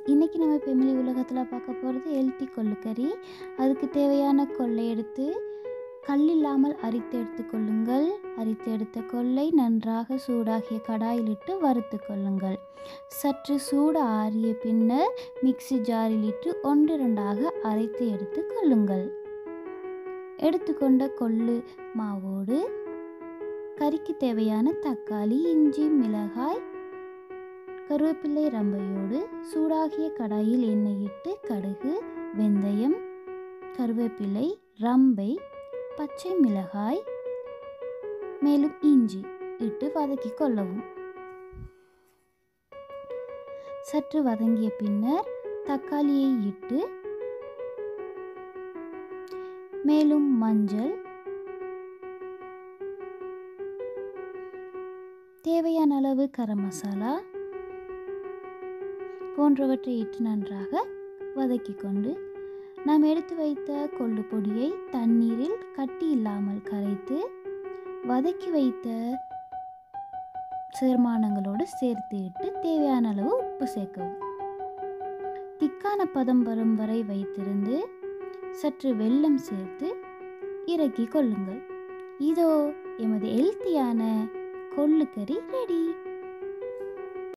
இன்றைக்கி நம்ம ஃபெமிலி உலகத்தில் பார்க்க போகிறது ஹெல்த்தி கொள்ளுக்கறி அதுக்கு தேவையான கொள்ளை எடுத்து கல் இல்லாமல் அரித்து எடுத்துக்கொள்ளுங்கள் அரித்து எடுத்த கொள்ளை நன்றாக சூடாகிய கடாயிலிட்டு வறுத்து கொள்ளுங்கள் சற்று சூடு ஆறிய பின்னர் மிக்ஸி ஜாரில் இட்டு ஒன்று ரெண்டாக அரைத்து எடுத்து கொள்ளுங்கள் எடுத்துக்கொண்ட கொள்ளு மாவோடு கறிக்கு தேவையான தக்காளி இஞ்சி மிளகாய் கருவேப்பிள்ளை ரம்பையோடு சூடாகிய கடாயில் எண்ணெய் இட்டு கடுகு வெந்தயம் கருவேப்பிலை ரம்பை பச்சை மிளகாய் மேலும் இஞ்சி இட்டு வதக்கி கொள்ளவும் சற்று வதங்கிய பின்னர் தக்காளியை இட்டு மேலும் மஞ்சள் தேவையான அளவு கரம் மசாலா போன்றவற்றை இட்டு நன்றாக வதக்கி கொண்டு நாம் எடுத்து வைத்த கொள்ளு பொடியை தண்ணீரில் கட்டி இல்லாமல் கரைத்து வதக்கி வைத்த சேர்மானங்களோடு சேர்த்து இட்டு தேவையான அளவு உப்பு சேர்க்கவும் திக்கான பதம் வரும் வரை வைத்திருந்து சற்று வெல்லம் சேர்த்து இறக்கி கொள்ளுங்கள் இதோ எமது ஹெல்த்தியான கொள்ளுக்கறி ரெடி